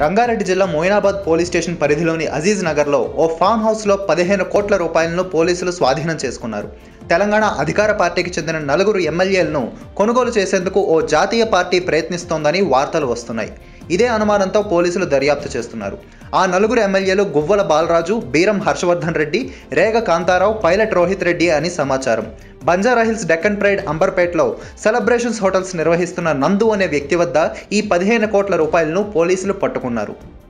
రంగారెడ్డి జిల్లా Moinabad police station పరిధిలోని అజీజ్ నగర్లో ఓ ఫామ్ హౌస్లో పదిహేను కోట్ల రూపాయలను పోలీసులు స్వాధీనం చేసుకున్నారు తెలంగాణ అధికార పార్టీకి చెందిన నలుగురు ఎమ్మెల్యేలను కొనుగోలు చేసేందుకు ఓ జాతీయ పార్టీ ప్రయత్నిస్తోందని వార్తలు వస్తున్నాయి ఇదే అనుమానంతో పోలీసులు దర్యాప్తు చేస్తున్నారు ఆ నలుగురు ఎమ్మెల్యేలు గువ్వల బాలరాజు బీరం హర్షవర్ధన్ రెడ్డి రేగ కాంతారావు పైలట్ రోహిత్ రెడ్డి అని సమాచారం బంజారాహిల్స్ డెక్కన్ ప్రైడ్ అంబర్పేట్లో సెలబ్రేషన్స్ హోటల్స్ నిర్వహిస్తున్న నందు అనే వ్యక్తి వద్ద ఈ పదిహేను కోట్ల రూపాయలను పోలీసులు పట్టుకున్నారు